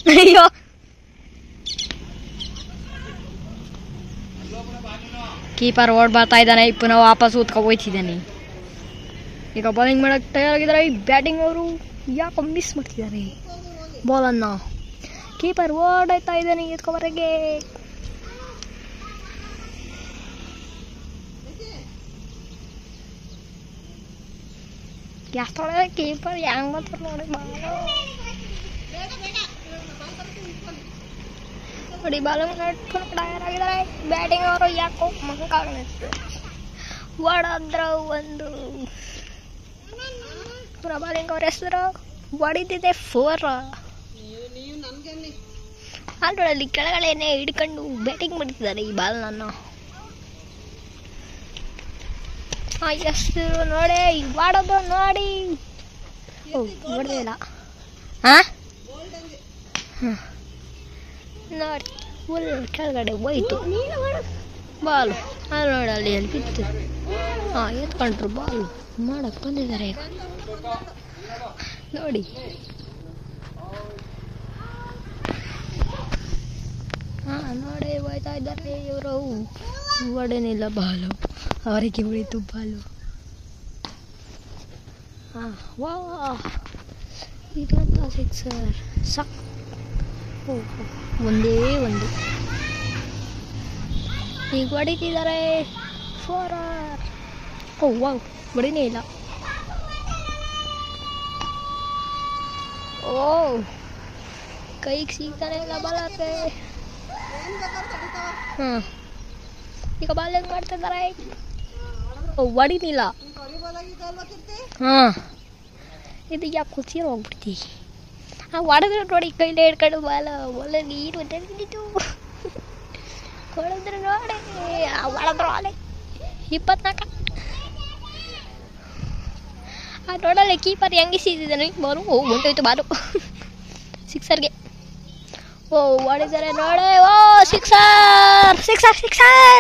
ಅಯ್ಯೋ ಕೀಪರ್ ಓಡ್ ಬರ್ತಾ ಇದ್ದಾನೆ ಪುನಃ ವಾಪಸ್ ಊದ್ಕೊ ಹೋಯ್ತಿದ್ದಾನೆ ಈಗ ಬೌಲಿಂಗ್ ಮಾಡಕ್ಕೆ ತಯಾರಾಗಿದ್ದಾರೆ ಬ್ಯಾಟಿಂಗ್ ಅವರು ಯಾಕೋ ಮಿಸ್ ಮಾಡ್ತಿದ್ದಾರೆ ಬಾಲನ್ನು ಕೀಪರ್ ಓಡಾಯ್ತಾ ಇದ್ದಾನೆ ಎತ್ಕೊಬರಗೆ ಎಷ್ಟೊಳಗೆ ಕೀಪರ್ ಹೆಂಗ್ ಬರ್ತಾರೆ ನೋಡಿ ಬಾಲ್ ನೋಡಿ ಬಾಲ್ ತಯಾರಾಗಿದ್ದಾರೆ ಬ್ಯಾಟಿಂಗ್ ಅವರು ಯಾಕೋ ಮಂಕಾಗ ಹೊಡೆದ್ರ ಒಂದು ಪುನಃ ಬಾಲಿಂಗ್ ಅವ್ರ ಹೆಸರು ಹೊಡಿತಿದೆ ಫೋರ್ ಅಲ್ಲಿ ಕೆಳಗಡೆನೆ ಹಿಡ್ಕೊಂಡು ಬ್ಯಾಟಿಂಗ್ ಮಾಡ್ತಿದ್ದಾರೆ ಈ ಬಾಲ್ ನನ್ನ ಆ ಹೆಸರು ನೋಡಿ ಈಗ ಮಾಡೋದು ನೋಡಿ ಓ ನೋಡ್ದೇ ಇಲ್ಲ ಹಾ ಹ್ಮ್. ನೋಡಿ ಫುಲ್ ಕೆಳಗಡೆ ಹೋಯ್ತು ಬಾಲು ಅಲ್ಲಿ ನೋಡಿ ಅಲ್ಲಿ ಅಲ್ಲಿ ಬಿತ್ತು ಹಾಂ ಎತ್ಕೊಂಡ್ರು ಬಾಲು ಮಾಡಕ್ಕೆ ಬಂದಿದ್ದಾರೆ ಈಗ ನೋಡಿ ಹಾಂ ನೋಡಿ ಹೋಯ್ತಾ ಇದ್ದಾರೆ ಇವರು ಒಡನಿಲ್ಲ ಬಾಲು ಅವರಿಗೆ ಉಳಿತು ಬಾಲು ಹಾಂ ವಾ ಇದಂತ ಸಿಕ್ಸರ್ ಸಾಕ್ ಓ ಓ, ಒಂದೇ ಒಂದು ಈಗ ಹೊಡಿತಿದ್ದಾರೆ ಫೋರ್ ಓ ವಾವ್ ಹೊಡಿನೇ ಇಲ್ಲ ಓ ಕೈಗೆ ಸಿಗ್ತಾನೆ ಇಲ್ಲ ಬಾಲಕ್ಕೆ ಹಾಂ ಈಗ ಬಾಲ್ ಹೆಂಗ್ ಮಾಡ್ತಿದ್ದಾರೆ ಓ ಹೊಡಿನಿಲ್ಲ ಹಾಂ ಇದು ಯಾಕೆ ಕುಸಿರೋ ಹೋಗ್ಬಿಡ್ತಿ ಆ ಹೊಡೆದ್ರೆ ನೋಡಿ ಕೈಲೇ ಹಿಡ್ಕೊಂಡು ಬಾಲ ಒಳ್ಳೆ ನೀರು ಬಂದಿದ್ದು ಹೊಡೆದ್ರೆ ನೋಡಿ ಆ ಹೊಡೆದ್ರು ಅಲೆ ಇಪ್ಪತ್ನಾಲ್ಕು ಆ ನೋಡಲ್ಲ ಕೀಪರ್ ಹೆಂಗೆ ಸೀದಿದ್ದಾನೆ ಬಾಲು ಓ ಹೊಂಟೋಯ್ತು ಬಾಲು ಸಿಕ್ಸರ್ಗೆ ಓ ಹೊಡಿದ್ದಾರೆ ನೋಡೆ ಓ ಸಿಕ್ಸರ್ ಸಿಕ್ಸರ್ ಸಿಕ್ಸರ್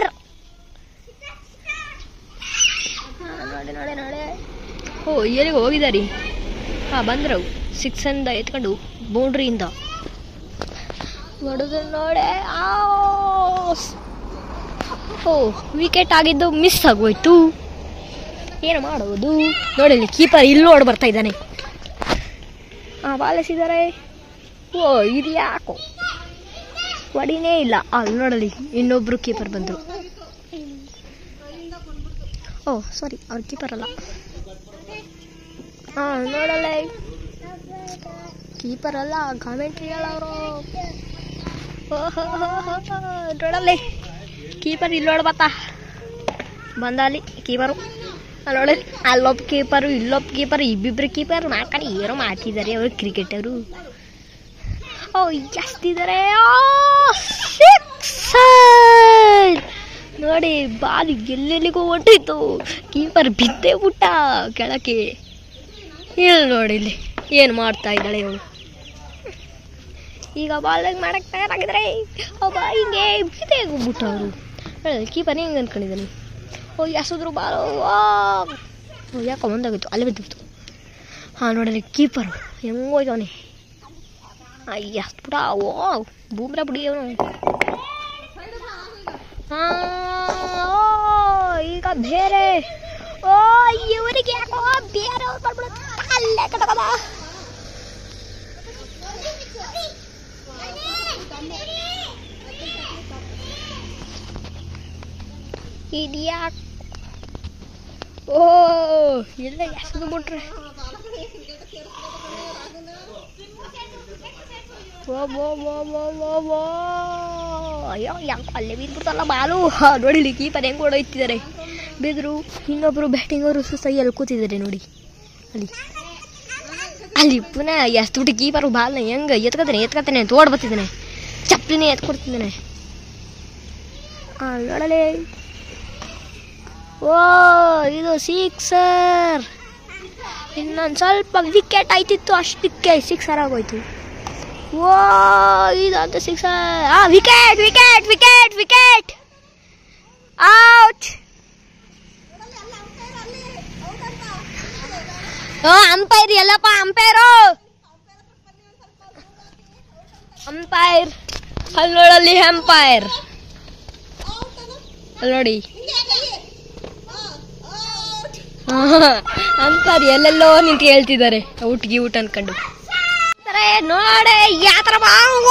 ನೋಡಿ ನೋಡಿ ನೋಡಿ ಓ ಎಲ್ಲಿಗೆ ಹೋಗಿದಾರಿ ಹಾಂ ಬಂದ್ರು ಸಿಕ್ಸಿಂದ ಎತ್ಕೊಂಡು ಬೌಂಡ್ರಿಯಿಂದ ಹೊಡೆದು ನೋಡೆ ಆ ಓ ವಿಕೆಟ್ ಆಗಿದ್ದು ಮಿಸ್ ಆಗೋಯ್ತು ಏನು ಮಾಡೋದು ನೋಡಿ ಕೀಪರ್ ಇಲ್ಲೂ ಓಡ್ ಬರ್ತಾ ಇದ್ದಾನೆ ಹಾಂ ಬಾಲಿಸಿದ್ದಾರೆ ಓ ಇದು ಯಾಕೋ ಹೊಡಿನೇ ಇಲ್ಲ ಅಲ್ಲಿ ನೋಡಲಿ ಇನ್ನೊಬ್ರು ಕೀಪರ್ ಬಂದರು ಓ ಸಾರಿ ಅವ್ರ ಕೀಪರ್ ಅಲ್ಲ ಹಾಂ ನೋಡಲ್ಲ ಕೀಪರ್ ಅಲ್ಲ ಕಾಮೆಂಟ್ರಿ ಅವರು ನೋಡಲ್ಲಿ ಕೀಪರ್ ಇಲ್ಲಿ ನೋಡ್ಬತ್ತಾ ಬಂದ ಅಲ್ಲಿ ಕೀಪರು ಅಲ್ಲಿ ನೋಡಿ ಅಲ್ಲೊಬ್ಬ ಕೀಪರು ಇಲ್ಲೊಬ್ಬ ಕೀಪರ್ ಇಬ್ಬಿಬ್ರು ಕೀಪರ್ ಮಾತಾಡಿ ಏನೋ ಮಾಡ್ತಿದ್ದಾರೆ ಅವರು ಕ್ರಿಕೆಟರು ಓ ಎಷ್ಟಿದ್ದಾರೆ ನೋಡಿ ಬಾಲ್ ಎಲ್ಲೆಲ್ಲಿಗೂ ಹೊಂಟೋಯ್ತು ಕೀಪರ್ ಬಿದ್ದೇ ಬಿಟ್ಟ ಕೆಳಕ್ಕೆ ಇಲ್ಲಿ ನೋಡಿ ಇಲ್ಲಿ ಏನು ಮಾಡ್ತಾ ಇದ್ದಾಳೆ ಅವಳು ಈಗ ಬಾಲ್ ಮಾಡಕ್ಕೆ ತಯಾರಾಗಿದ್ರೆ ಒಬ್ಬ ಹಿಂಗೆ ಬಿದ್ದೇ ಹೋಗ್ಬಿಟ್ಟ ಅವರು ಕೀಪರ್ ಹೆಂಗೆ ಅನ್ಕೊಂಡಿದ್ದಾನೆ ಓ ಎಸದ್ರು ಬಾಲು ಓ ಯಾಕೋ ಮುಂದಾಗಿತ್ತು ಅಲ್ಲಿ ಬಿದ್ದುಬಿಡ್ತು ಹಾಂ ನೋಡಲಿ ಕೀಪರು ಹೆಂಗೆ ಹೋಯ್ತವನೆ ಅಯ್ಯ ಪುಟ ಓ ಬೂಮ್ರ ಬಿಡಿ ಅವನು ಈಗ ಬೇರೆ ಓ ಇವರಿಗೆ ಯಾಕೋ ಬೇರೆ ಅವ್ರು ಮಾಡ್ಬಿಡುತ್ತೆ ಅಲ್ಲೇ ಕಟ್ಕೊಬ ಇದ್ಯಾಕ್ ಓ ಎಲ್ಲ ಎಸದು ಬಿಟ್ರೆ ಓ ಓ ಓ ಓ ಓ ಓ ಅಯ್ಯೋ ಯಾಕೆ ಅಲ್ಲೇ ಬಿದ್ಬಿಡ್ತಲ್ಲ ಬಾಲು ಹಾ, ನೋಡಿಲಿ ಕೀಪರ್ ಹೆಂಗೆ ಓಡೋಯ್ತಿದ್ದಾರೆ ಬಿದ್ರು ಇನ್ನೊಬ್ರು ಬ್ಯಾಟಿಂಗ್ ಅವರು ಸುಸ್ತಾಗಿ ಅಲ್ಲಿ ಕೂತಿದ್ದಾರೆ ನೋಡಿ ಅಲ್ಲಿ ಅಲ್ಲಿ ಪುನಃ ಎಷ್ಟು ಬಿಟ್ಟು ಕೀಪರು ಬಾಲ್ನ ಹೆಂಗೆ ಎತ್ಕೊತಾನೆ ಎತ್ಕೊತಾನೆ ಅಂತ ಓಡ್ ಬರ್ತಿದ್ದಾನೆ ಚಪ್ಪಲಿನೇ ಎತ್ಕೊಡ್ತಿದ್ದಾನೆ ಹಾಂ ನೋಡಲೇ ಓ ಇದು ಸಿಕ್ಸರ್ ಇನ್ನೊಂದು ಸ್ವಲ್ಪ ವಿಕೆಟ್ ಆಯ್ತಿತ್ತು ಅಷ್ಟಕ್ಕೆ ಸಿಕ್ಸರ್ ಆಗೋಯ್ತು ಓ ಇದಂತ ಸಿಕ್ಸರ್ ಆ wicket wicket wicket wicket out umpire ಎಲ್ಲಪ್ಪ ಅಂಪೈರು ಅಂಪೈರ್ ಅಲ್ಲಿ ನೋಡಲ್ಲಿ ಅಂಪೈರ್ ಅಲ್ಲಿ ನೋಡಿ ಅಂಪೈರ್ ಎಲ್ಲೆಲ್ಲೋ ನಿಂತು ಹೇಳ್ತಿದ್ದಾರೆ ಔಟ್ಗೆ ಊಟ ಅನ್ಕೊಂಡು ಸರಿ ನೋಡೆ ಯಾತ್ರ ಬಾವು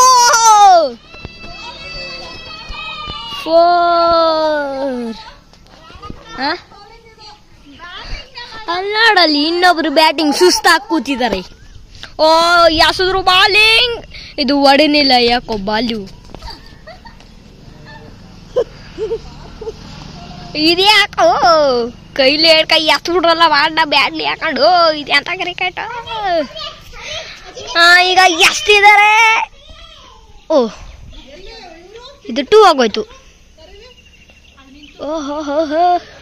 ಫೋರ್ ಅಲ್ಲಿ ನೋಡಲ್ಲಿ ಇನ್ನೊಬ್ರು ಬ್ಯಾಟಿಂಗ್ ಸುಸ್ತಾಗಿ ಕೂತಿದ್ದಾರೆ ಓ ಯಾಸದ್ರು ಬಾಲಿಂಗ್ ಇದು ಒಡನಿಲ್ಲ ಯಾಕೋ ಬಾಲು ಇದು ಯಾಕೋ ಕೈಲಿ ಎರಡು ಕೈ ಎತ್ಬಿಡ್ರಲ್ಲ ಮಾಡ ಬ್ಯಾಟ್ಲಿ ಹಾಕೊಂಡು ಇದು ಎಂತ ಕ್ರಿಕೆಟ್ ಈಗ ಎಷ್ಟಿದ್ದಾರೆ ಓ ಇದು ಟೂ ಆಗೋಯ್ತು ಓಹೋ ಹೋ ಹೋ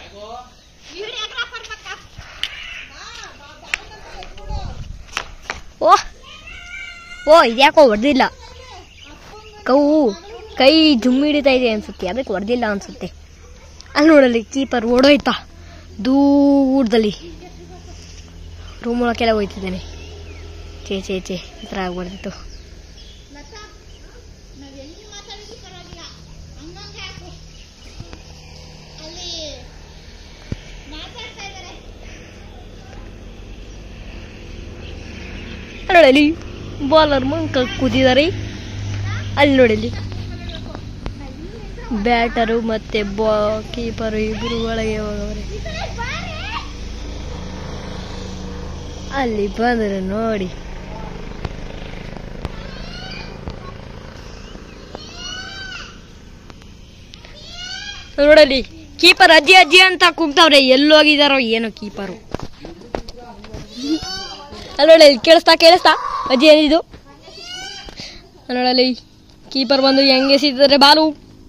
ಓ ಓ ಇದ್ಯಾಕೋ ಹೊಡೆದಿಲ್ಲ ಕವು ಕೈ ಜುಮ್ ಹಿಡಿತಾ ಇದೆ ಅನ್ಸುತ್ತೆ ಅದಕ್ಕೆ ಹೊಡೆದಿಲ್ಲ ಅನ್ಸುತ್ತೆ ಅಲ್ಲಿ ನೋಡಲ್ಲಿ ಕೀಪರ್ ಓಡೋಯ್ತಾ ದೂರದಲ್ಲಿ ರೂಮ್ ಒಳಗೆಲ್ಲ ಹೋಯ್ತಿದ್ದಾನೆ ಚೇ ಚೇ ಚೇ ಈ ಥರ ಆಗ್ಬಾರ್ದಿತ್ತು ನೋಡಲಿ ಬಾಲರ್ ಮಂಕ ಕೂತಿದ್ದಾರೆ ಅಲ್ಲಿ ನೋಡಲಿ ಬ್ಯಾಟರು ಮತ್ತೆ ಬಾ ಕೀಪರು ಇಬ್ರು ಒಳಗೆ ಹೋಗವ್ರೆ ಅಲ್ಲಿ ಬಂದರು ನೋಡಿ ನೋಡಲಿ ಕೀಪರ್ ಅಜ್ಜಿ ಅಜ್ಜಿ ಅಂತ ಕೂಗ್ತಾವ್ರೆ ಎಲ್ಲೋಗಿದಾರೋ ಏನೋ ಕೀಪರು ಅಲ್ಲೋಡಿ ಇಲ್ಲಿ ಕೇಳಿಸ್ತಾ ಕೇಳಿಸ್ತಾ ಅಜ್ಜಿ ಏನಿದು ನೋಡಲಿ ಕೀಪರ್ ಬಂದು ಹೆಂಗೆ ಎಸಿದ್ದಾರೆ ಬಾಲು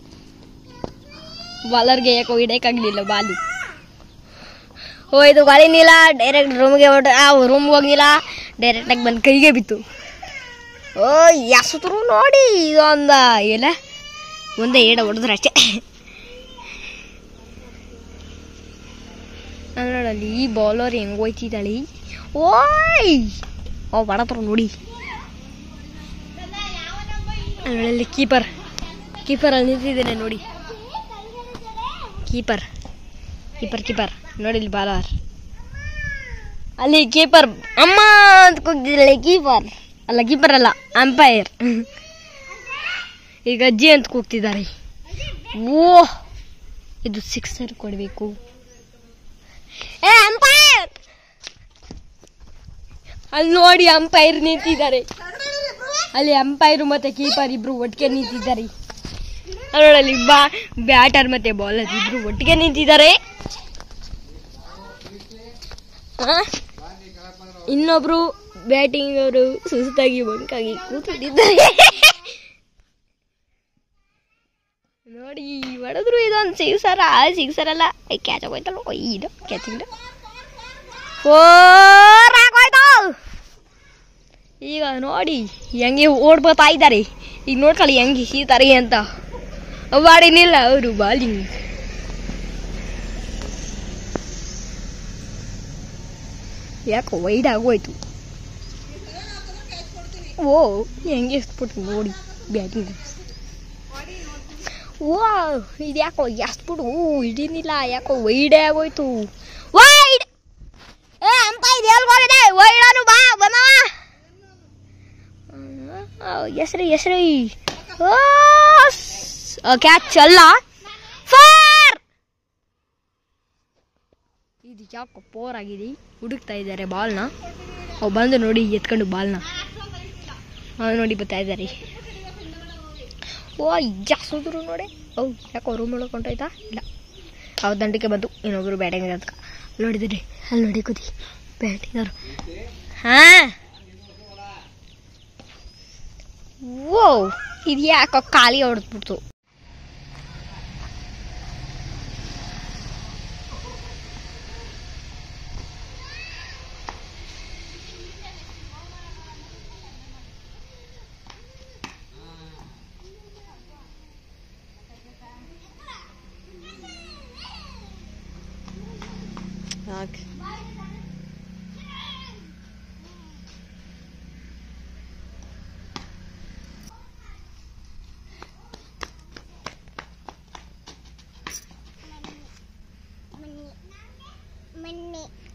ಬಾಲರ್ಗೆ ಯಾಕೋ ಹಿಡಿಯಕ್ಕಾಗಲಿಲ್ಲ ಬಾಲು ಓ ಇದು ಗಾಳಿನಿಲ್ಲ ಡೈರೆಕ್ಟ್ ರೂಮ್ಗೆ ಹೊಡ ಆ ರೂಮ್ಗೆ ಹೋಗಿಲ್ಲ ಡೈರೆಕ್ಟಾಗಿ ಬಂದು ಕೈಗೆ ಬಿತ್ತು ಓ ಎಸತ್ರು ನೋಡಿ ಇದೊಂದ ಇಲ್ಲ ಒಂದೇ ಏಡ ಹೊಡೆದ್ರೆ ಅಷ್ಟೇ ನಾನ್ ನೋಡಲ್ಲಿ ಈ ಬೌಲರ್ ಹೆಂಗ್ ಹೋಯ್ತಿದ್ದಾಳಿ ಓಯ್ ಓ ಬಡತ್ರ ನೋಡಿ ಅಲ್ಲಿ ಕೀಪರ್ ಕೀಪರ್ ಅಲ್ಲಿ ನಿಂತಿದ್ದೇನೆ ನೋಡಿ ಕೀಪರ್ ಕೀಪರ್ ಕೀಪರ್ ನೋಡಿ ಇಲ್ಲಿ ಬಾಲರ್ ಅಲ್ಲಿ ಕೀಪರ್ ಅಮ್ಮ ಅಂತ ಕೂಗ್ತಿದ್ದಾಳೆ ಕೀಪರ್ ಅಲ್ಲ ಕೀಪರ್ ಅಲ್ಲ ಅಂಪೈರ್ ಈಗ ಅಜ್ಜಿ ಅಂತ ಕೂಗ್ತಿದ್ದಾರೆ ಓ ಇದು ಸಿಕ್ಸರ್ ಕೊಡಬೇಕು ಏ ಅಂಪೈರ್ ಅಲ್ಲಿ ನೋಡಿ ಅಂಪೈರ್ ನಿಂತಿದ್ದಾರೆ ಅಲ್ಲಿ ಅಂಪೈರ್ ಮತ್ತೆ ಕೀಪರ್ ಇಬ್ರು ಒಟ್ಟಿಗೆ ನಿಂತಿದ್ದಾರೆ ಅಲ್ಲಿ ನೋಡಲ್ಲಿ ಬಾ ಬ್ಯಾಟರ್ ಮತ್ತೆ ಬಾಲರ್ ಇಬ್ರು ಒಟ್ಟಿಗೆ ನಿಂತಿದ್ದಾರೆ ಆ? ಇನ್ನೊಬ್ರು ಬ್ಯಾಟಿಂಗ್ ಅವರು ಸುಸ್ತಾಗಿ ಬಂಕಾಗಿ ಕೂತಿದ್ದಾರೆ ನೋಡಿ ಹೊಡೆದ್ರು ಇದೊಂದು ಸಿಕ್ಸರ ಸಿಕ್ಸರ್ ಅಲ್ಲ ಕ್ಯಾಚ್ ಆಗೋಯ್ತಲ್ಲ ಓ, ಇದು ಕ್ಯಾಚಿಂಗ್ ಫೋರ್ ಆಗೋಯ್ತು ಈಗ ನೋಡಿ ಹೆಂಗೆ ಓಡ್ಬೋತಾ ಇದ್ದಾರೆ ಈಗ ನೋಡ್ಕೊಳ್ಳಿ ಹೆಂಗೆ ಹೀತಾರೆ ಅಂತ ಮಾಡಿನಿಲ್ಲ ಅವರು ಬಾಲಿಂಗ್ ಯಾಕೋ ವೈಡ್ ಆಗೋಯ್ತು ಓ ಹೆಂಗೆ ಎಸ್ಬಿಟ್ಟು ನೋಡಿ ಬ್ಯಾಟಿಂಗ್ ಓ ಇದು ಯಾಕೋ ಎಸ್ಬಿಟ್ಟು ಹಿಡಿನಿಲ್ಲ ಯಾಕೋ ವೈಡೇ ಆಗೋಯ್ತು ವೈಡ್ ಏ ಅಂತ ಇದು ಎಲ್ಗೋಗಿದೆ ವೈಡನು ಬಾ ಬಂದವ ಹೆಸ್ರಿ ಹೆಸ್ರಿ ಕ್ಯಾಚ್ ಅಲ್ಲ ಫಾರ್ ಇದು ಯಾಕೋ ಪೋರ್ ಆಗಿದೆ ಹುಡುಕ್ತಾ ಇದ್ದಾರೆ ಬಾಲ್ನ ಅವು ಬಂದು ನೋಡಿ ಎತ್ಕೊಂಡು ಬಾಲ್ನ ಅವ್ರು ನೋಡಿ ಬರ್ತಾ ಇದ್ದಾರೆ ಓ ಜಾಸ್ತಿದ್ರು ನೋಡಿ ಅವು ಯಾಕೋ ರೂಮ್ ಒಳಗೆ ಹೊಂಟೋಯ್ತಾ ಇಲ್ಲ ಅವ್ರ ದಂಡಕ್ಕೆ ಬಂತು ಇನ್ನೊಬ್ರು ಬ್ಯಾಟಿಂಗ್ ಅಂತ ನೋಡಿದ್ರಿ ಅಲ್ಲಿ ನೋಡಿ ಕೂತಿ ಬ್ಯಾಟಿಂಗರು ಹಾಂ ಓ ಇದು ಯಾಕೋ ಖಾಲಿ ಹೊಡೆದ್ಬಿಡ್ತು ಸಾಕು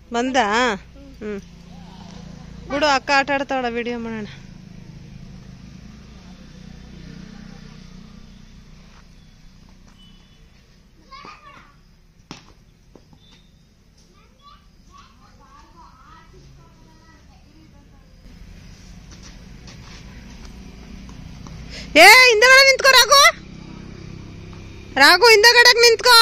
ಬಂದಾ ಹ್ಞೂ ಬಿಡು ಅಕ್ಕ ಆಟ ಆಡ್ತಾವಳ ವಿಡಿಯೋ ಮಾಡೋಣ ಏ ಹಿಂದಗಡೆ ನಿಂತ್ಕೋ ರಾಘು ರಾಘು ಹಿಂದಗಡೆಗೆ ನಿಂತ್ಕೋ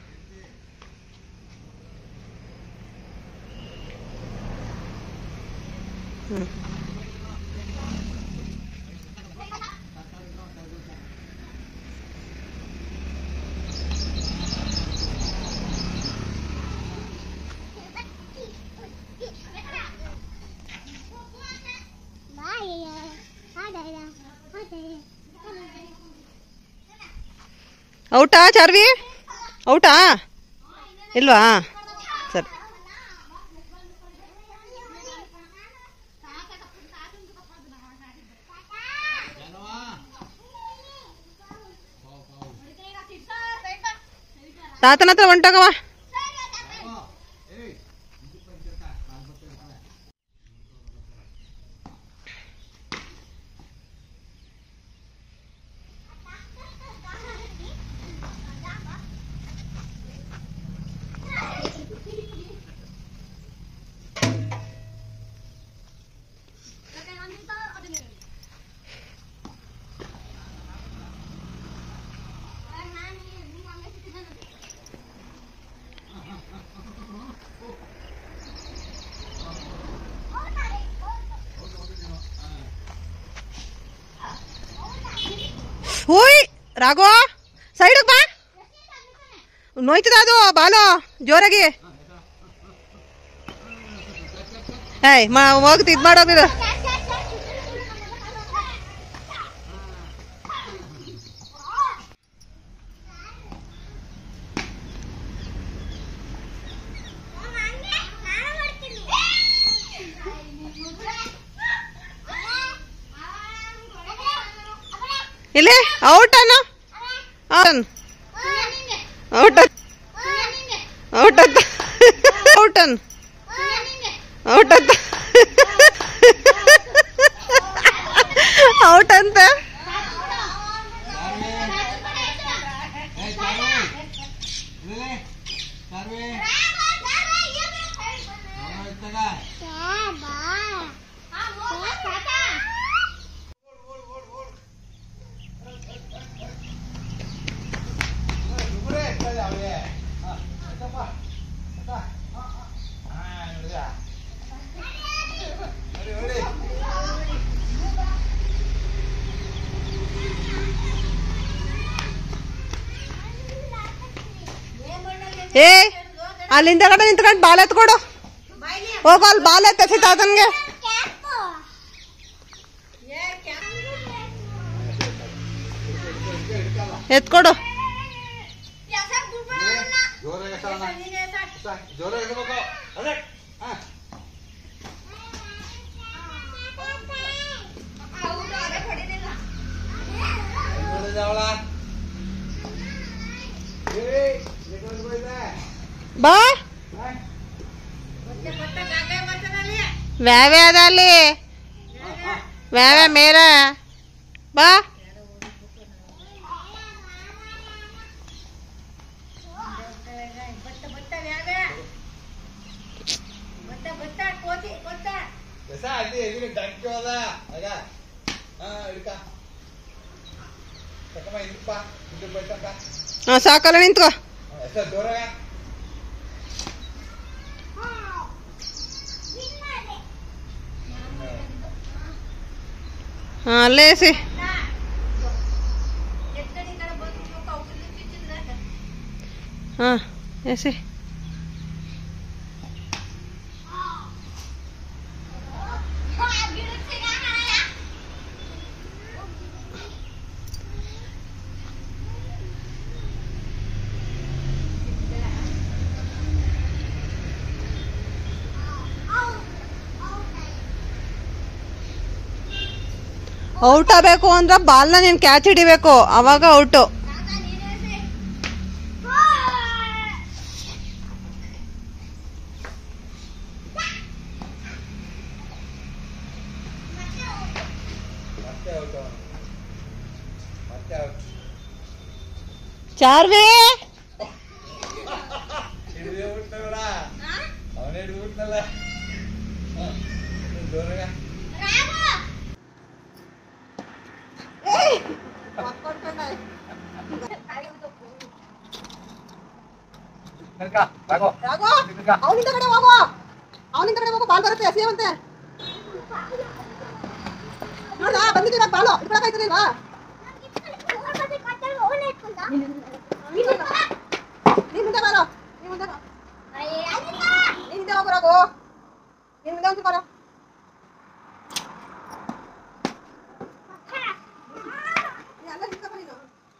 ಔಟಾ ಚಾರ್ವಿ ಔಟಾ ಇಲ್ವಾ ಸರಿ ತಾತನ ಹತ್ರ ಹೊಂಟೋಗವ ಓಯ್ ರಾಘವ ಸೈಡಿಗೆ ಬಾ ನೋಯ್ತದ ಅದು ಬಾಲು ಜೋರಾಗಿ ಏಯ್ ಮಾ ಹೋಗ್ತಿ ಇದು ಮಾಡೋದಿಲ್ಲ ಇಲ್ಲಿ ಔಟ್ ಅನ್ನು ಔಟ್ ಔಟ್ ಔಟ್ ಔಟ್ ಅನ್ ಔಟ್ ಅಂತ ಔಟ್ ಅಂತ ಏ ಅಲ್ಲಿಂದ ಕಡೆ ನಿಂತ್ಕೊಂಡು ಬಾಲ್ ಎತ್ಕೊಡು ಹೋಗು ಅಲ್ಲಿ ಬಾಲ್ ಎತ್ತಿ ತಾತನ್ಗೆ ಎತ್ಕೊಡು ಬಾ ವ್ಯಾವ್ಯ ಅದ ಅಲ್ಲಿ ವ್ಯಾವ್ಯ ಮೇರ ಬಾ ಹಾ ಸಾಕಲ್ಲ ನಿಂತ್ಕೋ ಹಾ ಅಲ್ಲೇ ಎಸಿ ಹಾ ಎಸಿ ಔಟ್ ಆಗಬೇಕು ಅಂದ್ರೆ ಬಾಲ್ನ ನೀನು ಕ್ಯಾಚ್ ಹಿಡಿಬೇಕು ಅವಾಗ ಔಟು ಚಾರ್ವಿ ಅವನಿಂದ ಕಡೆ ಹೋಗು ಅವನಿಂದ ಕಡೆ ಹೋಗು ಬಾಲ್ ಬರುತ್ತೆ ಎಸೆಯುವಂತೆ ನೋಡ ಬಂದಿದ್ದೀರ ಬಾಲು ಇಟ್ಕೊಳಕಾಯ್ತಿರ್ಲಿಲ್ವಾ ನೀನ್ ಮುಂದೆ ಬಾರೋ ನೀನ್ ಮುಂದೆ ಬಾ. ನೀನ್ ಹಿಂದೆ ಹೋಗು ರಾಘು ನೀನ್ ಮುಂದೆ ಒಂದು ಬಾರೋ ನೀನ್ ಅಲ್ಲೇ ನಿಂತ್ಕೊ ನೀನು.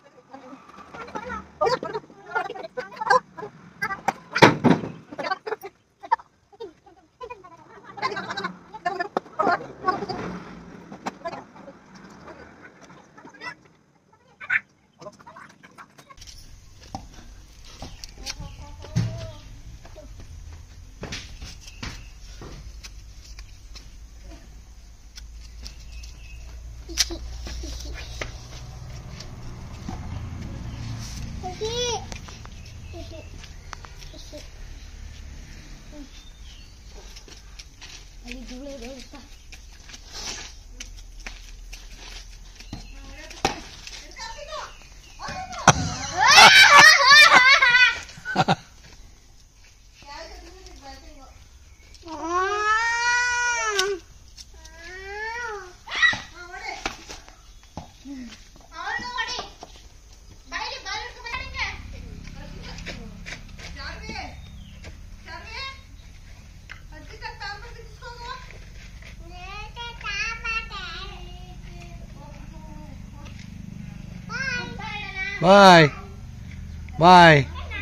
ಬಾಯ್ ಬಾಯ್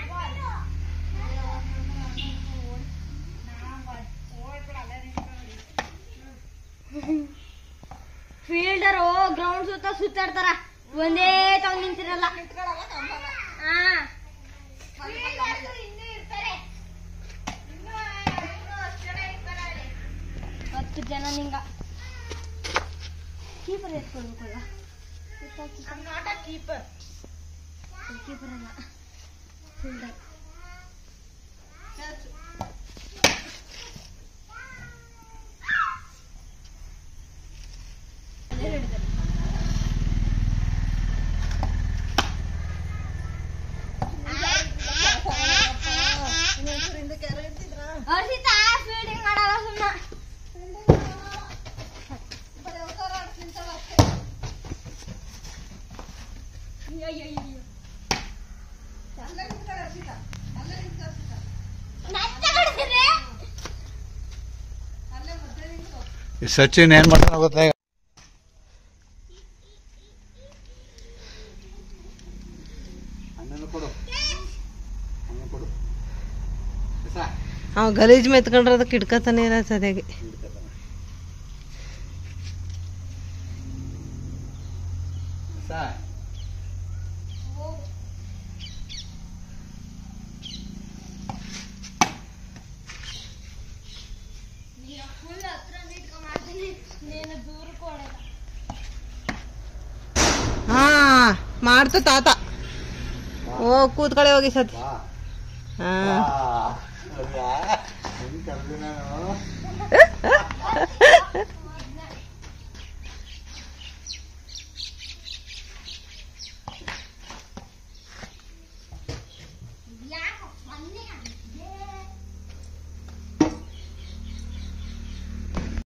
ಫೀಲ್ಡರು ಗ್ರೌಂಡ್ ಸುತ್ತ ಸುತ್ತಾಡ್ತಾರ ಒಂದೇ ತಾವ್ ನಿಂತಿರಲ್ಲ ಹಾ ಹತ್ತು ಜನ ನಿಂಗ ಕೀಪರ್ ಎತ್ಕೊಳ್ಬೇಕಲ್ಲ ಕೀಪರ್ ಅಲ್ಲ ಫೀಲ್ಡರ್ ಹರ್ಷಿತಾ ಫೀಲ್ಡಿಂಗ್ ಮಾಡಲ್ಲ ಸುಮ್ಮನೆ ಈ ಸಚಿನ್ ಏನ್ ಮಾಡ್ತಾನೆ ಗೊತ್ತಾ ಈಗ? ಅವ ಗಲೀಜ್ ಮೆತ್ಕೊಂಡ್ರೆ ಅದಕ್ಕೆ ಇಟ್ಕೊತಾನೆ ಇಲ್ಲ ಸರಿಯಾಗಿ ಫುಲ್ ಹತ್ರ ನಿಂತ್ಕೊಂಡ್ ಮಾಡ್ತೀನಿ ನೀನು ದೂರಕ್ಕೆ ಹೊಡೆದ ಹಾ ಮಾಡ್ತು ತಾತ ಓ ಕೂತ್ಕೊಳ್ಳಿ ಹೋಗಿ ಸತಿ ಹಾ ಆ, ಅದ್ಯಾ? ಹೆಂಗ್ ಕರ್ದೆ ನಾನು?